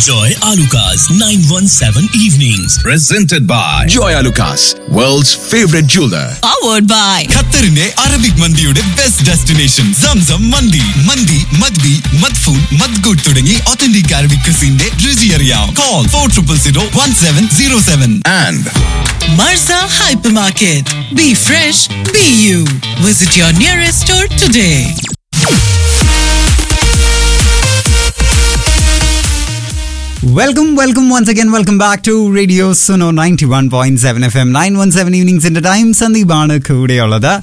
Enjoy Alucard's 917 evenings. presented by Joy Lucas, world's favorite jeweler. powered by ഖത്തറിന്റെ Arabic മന്തിയുടെ best destination Zamzam മന്തി മന്തി മദ്ബി മദ്ഫൂൺ മദ്ഗുഡ് തുടങ്ങി ഒത്തന്റിക് അറബിക് ക്രിസിന്റെ രുചി അറിയാം call for triple zero one seven zero seven And Marza Hypermarket. Be fresh, be you. Visit your nearest store today. Welcome welcome once again welcome back to radio Suno ninety one point seven F M nine one seven ഈവനിങ്സിന്റെ time സന്ദീപാണ് കൂടെയുള്ളത്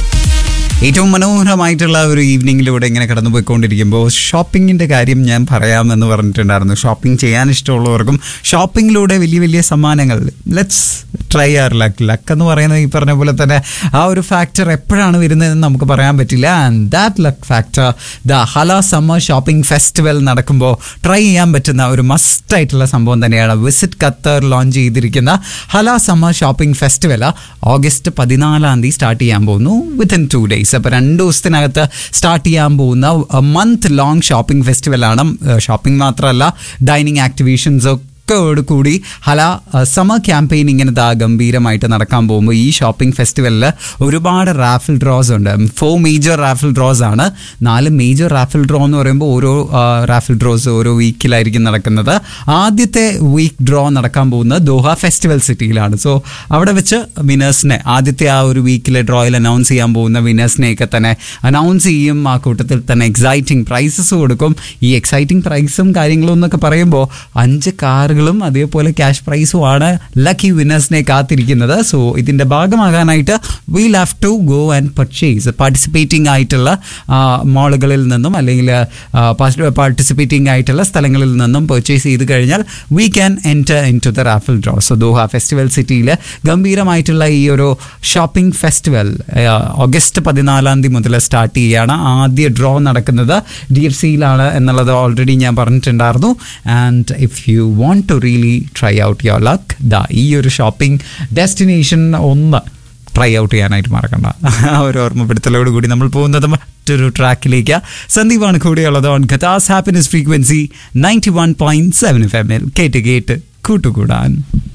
ഏറ്റവും മനോഹരമായിട്ടുള്ള ഒരു ഈവനിങ്ങിലൂടെ ഇങ്ങനെ കടന്നു പോയിക്കൊണ്ടിരിക്കുമ്പോൾ ഷോപ്പിങ്ങിൻ്റെ കാര്യം ഞാൻ പറയാമെന്ന് പറഞ്ഞിട്ടുണ്ടായിരുന്നു ഷോപ്പിംഗ് ചെയ്യാൻ ഇഷ്ടമുള്ളവർക്കും ഷോപ്പിങ്ങിലൂടെ വലിയ വലിയ സമ്മാനങ്ങൾ let's try our luck luck എന്ന് പറയുന്നത് ഈ പറഞ്ഞ പോലെ തന്നെ ആ ഒരു ഫാക്ടർ എപ്പോഴാണ് വരുന്നതെന്ന് നമുക്ക് പറയാൻ പറ്റില്ല and that luck factor the Hala summer shopping festival നടക്കുമ്പോൾ ട്രൈ ചെയ്യാൻ പറ്റുന്ന ഒരു മസ്റ്റ് ആയിട്ടുള്ള സംഭവം തന്നെയാണ് വിസിറ്റ് ഖത്തർ ലോഞ്ച് ചെയ്തിരിക്കുന്ന Hala summer shopping festival August പതിനാലാം തീയതി സ്റ്റാർട്ട് ചെയ്യാൻ പോകുന്നു വിത്തിൻ ടു ഡേയ്സ് അപ്പോൾ രണ്ട് ദിവസത്തിനകത്ത് സ്റ്റാർട്ട് ചെയ്യാൻ പോകുന്ന മന്ത് ലോങ് ഷോപ്പിംഗ് ഫെസ്റ്റിവലാണ് ഷോപ്പിംഗ് മാത്രമല്ല ഡൈനിങ് ആക്ടിവേഷൻസ് ഒക്കെയോട് കൂടി ഹല സമർ ക്യാമ്പയിൻ ഇങ്ങനെ ദാ ഗംഭീരമായിട്ട് നടക്കാൻ പോകുമ്പോൾ ഈ ഷോപ്പിംഗ് ഫെസ്റ്റിവലിൽ ഒരുപാട് റാഫിൽ ഡ്രോസ് ഉണ്ട് ഫോർ മേജർ റാഫിൽ ഡ്രോസ് ആണ് നാല് മേജർ റാഫിൽ ഡ്രോ എന്ന് പറയുമ്പോൾ ഓരോ റാഫിൽ ഡ്രോസ് ഓരോ വീക്കിലായിരിക്കും നടക്കുന്നത് ആദ്യത്തെ വീക്ക് ഡ്രോ നടക്കാൻ പോകുന്നത് ദോഹ ഫെസ്റ്റിവൽ സിറ്റിയിലാണ് സോ അവിടെ വെച്ച് വിനേഴ്സിനെ ആദ്യത്തെ ആ ഒരു വീക്കിലെ ഡ്രോയിൽ അനൗൺസ് ചെയ്യാൻ പോകുന്ന വിനേഴ്സിനെയൊക്കെ തന്നെ അനൗൺസ് ചെയ്യും ആ കൂട്ടത്തിൽ തന്നെ എക്സൈറ്റിംഗ് പ്രൈസസ് കൊടുക്കും ഈ എക്സൈറ്റിംഗ് പ്രൈസും കാര്യങ്ങളും എന്നൊക്കെ പറയുമ്പോൾ അഞ്ച് കാറുകളും അതേപോലെ ക്യാഷ് പ്രൈസും ആണ് ലക്കി വിന്നേഴ്സിനെ കാത്തിരിക്കുന്നത് സോ ഇതിൻ്റെ ഭാഗമാകാനായിട്ട് we'll have to go and purchase participating ആയിട്ടുള്ള മാളുകളിൽ നിന്നും അല്ലെങ്കിൽ പാർട്ടിസിപ്പേറ്റിംഗ് ആയിട്ടുള്ള സ്ഥലങ്ങളിൽ നിന്നും പർച്ചേസ് ചെയ്ത് കഴിഞ്ഞാൽ we can enter in to the raffle draw so Doha festival സിറ്റിയിൽ ഗംഭീരമായിട്ടുള്ള ഈ ഒരു ഷോപ്പിംഗ് ഫെസ്റ്റിവൽ ഓഗസ്റ്റ് പതിനാലാം തീയതി മുതൽ സ്റ്റാർട്ട് ചെയ്യുകയാണ് ആദ്യ ഡ്രോ നടക്കുന്നത് ഡി എഫ് സിയിലാണ് എന്നുള്ളത് ഓൾറെഡി ഞാൻ പറഞ്ഞിട്ടുണ്ടായിരുന്നു and if you want to really try out your luck the ഈ ഒരു ഷോപ്പിംഗ് ഡെസ്റ്റിനേഷൻ ഒന്ന് ട്രൈ ഔട്ട് ചെയ്യാനായിട്ട് മറക്കണ്ട ആ ഒരു ഓർമ്മപ്പെടുത്തലോട് കൂടി നമ്മൾ പോകുന്നത് മറ്റൊരു ട്രാക്കിലേക്ക് സന്ദീപാണ് കൂടെയുള്ളത് on Qatar's happiness frequency ninety one point seven F M എൽ കേട്ട് കേട്ട് കൂട്ടുകൂടാൻ